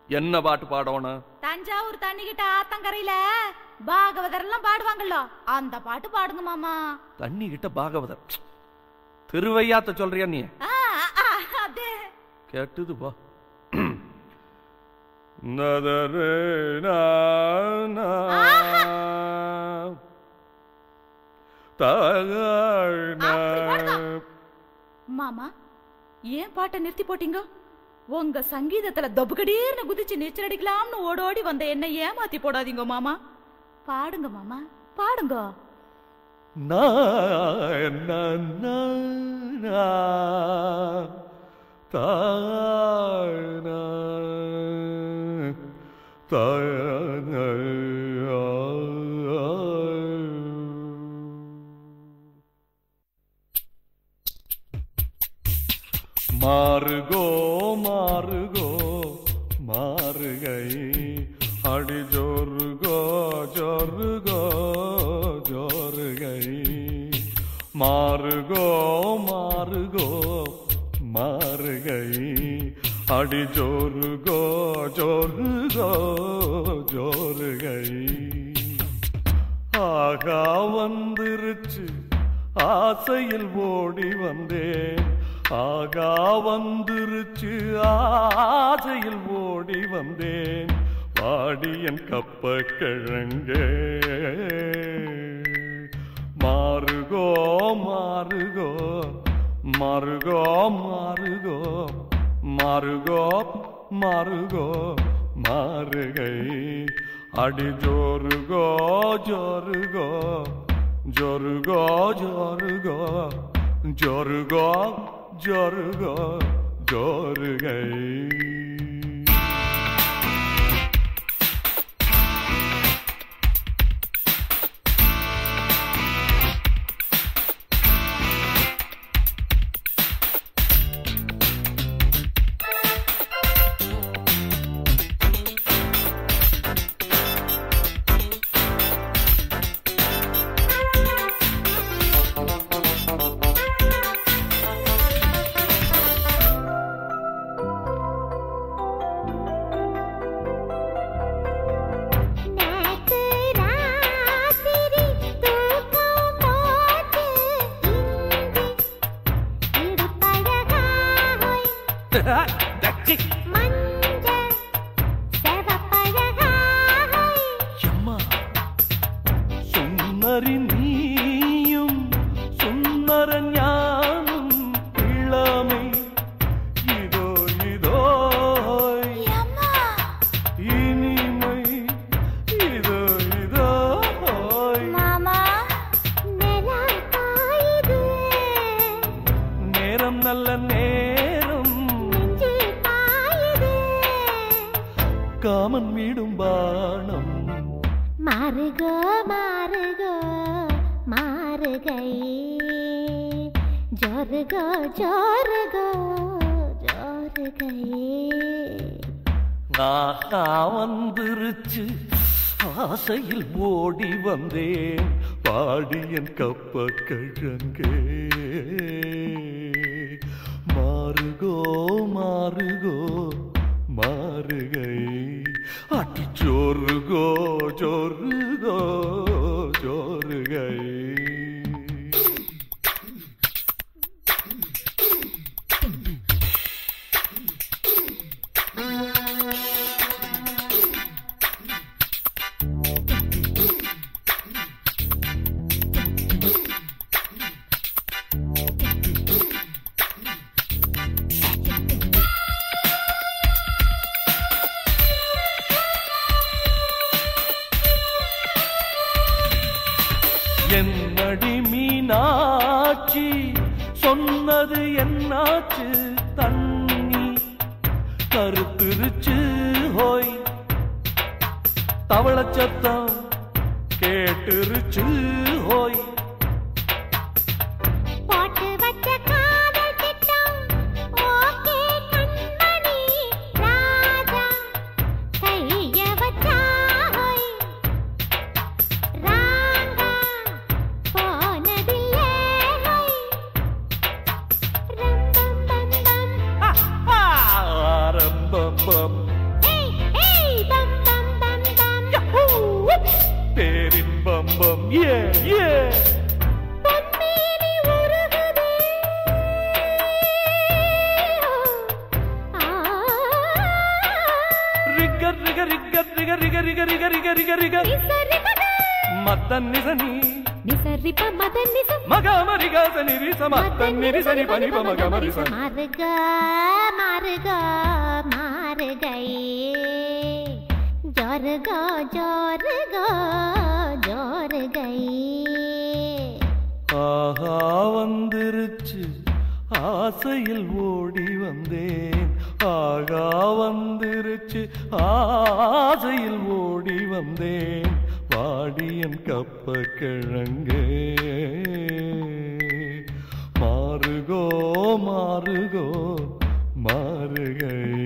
என்ன பாட்டு பாடணும் தஞ்சாவூர் தண்ணிக்கிட்ட ஆத்தங்கரையில பாகவதர் எல்லாம் பாடுவாங்கல்ல அந்த பாட்டு பாடுங்க மாமா தண்ணி கிட்ட பாகவதர் திருவையாத்த சொல்றியா நீ ஆ, ஆ, அது கேட்டுது பா நதரு நா, நா. தகழ் நா. அப்படி பாடுதா? மாமா ஏன் பாட்டை நிறுத்தி போட்டீங்க உங்க சங்கீதத்துல தொபுகடீர்னு குதிச்சு நீச்சல் அடிக்கலாம்னு ஓடோடி வந்த என்ன ஏமாத்தி போடாதீங்க மாமா பாடுங்க மாமா பாடுங்க நா, நா, நா, நா. தாழ் நா. தாழ் நா. மாறுகோ மாறுகோ மாறுகை அடி ஜோருகோ ஜோருகோ ஜோருகை மாறுகோ மாறுகோ மாறுகை அடி ஜோருகோ ஜோருகோ ஜோருகை ஆகா வந்துருச்சு ஆசையில் ஓடி வந்தேன் ஆகா வந்துருச்சு ஆசையில் ஓடி வந்தேன் வாடியன் கப்ப கிழங்கே மாறுகோ மாறுகோ மாறுகோ மாறுகோ மாறுகோ மாறுகோ மாறுகை அடி ஜோருகோ ஜோருகோ ஜோருகோ ஜோருகோ ஜோருகோ ஜோருகோ ஜோருகை நேத்து ராத்திரி தூக்கம் போச்சு இன்றி இடுப்பழகாய் மஞ்சள் செவப்பழகாய் அம்மா சுந்தரி நீயும் சுந்தர ஞானம் இளமை இதோ இதோ இனிமை இதோ இதோ மாமா நிலா காயுது நேரம் நல்ல நேரம் நெஞ்சு பாயுது காமன் வீடும் பானம் மாறுகோ மாறுகோ மாறுகை ஜோருகோ ஜோருகோ ஜோருகை ஆஹா வந்துருச்சு ஆசையில் ஓடி வந்தேன் பாடியன் கப்ப கிழங்கே மாறுகோ மாறுகோ மாறுகை அட்டி ஜோருகோ ஜோருகோ ஜோருகை என்னடி மீனாட்சி சொன்னது என்னாச்சு தண்ணி கருத்துருச்சு ஹோய் தவள சத்தம் கேட்டுருச்சு ஹோய் போட்டு வச்ச காதல் திட்டம் ஓகே கண்மணி ராஜா கைய வச்சாய் ராங்கா போனதில்லை ரம்பம் பம்பம் ஆரம்பம் ஏய் ஏ ஏ பொன்மேனி உருகுதே ஆ ரிகர் ரிக ரிகர் ரிக ரிக ரிக ரிக ரிக ரிக ரிக நிசரிகத மத்தன் நிசனி நிசரிப மதன் நிசம் மகாமரிகாச நிரிச மத்தன் நிரிசனி பனிப மகமரிச மாறுக மாறுக மாறுகை ஜோருக ஜோருக ஜோருகை ஆஹா வந்துருச்சு ஆசையில் ஓடி வந்தேன் ஆகா வந்துருச்சு ஆசையில் ஓடி வந்தேன் வாடியன் கப்ப கிழங்கு மாறுகோ மாறுகோ மாறுகை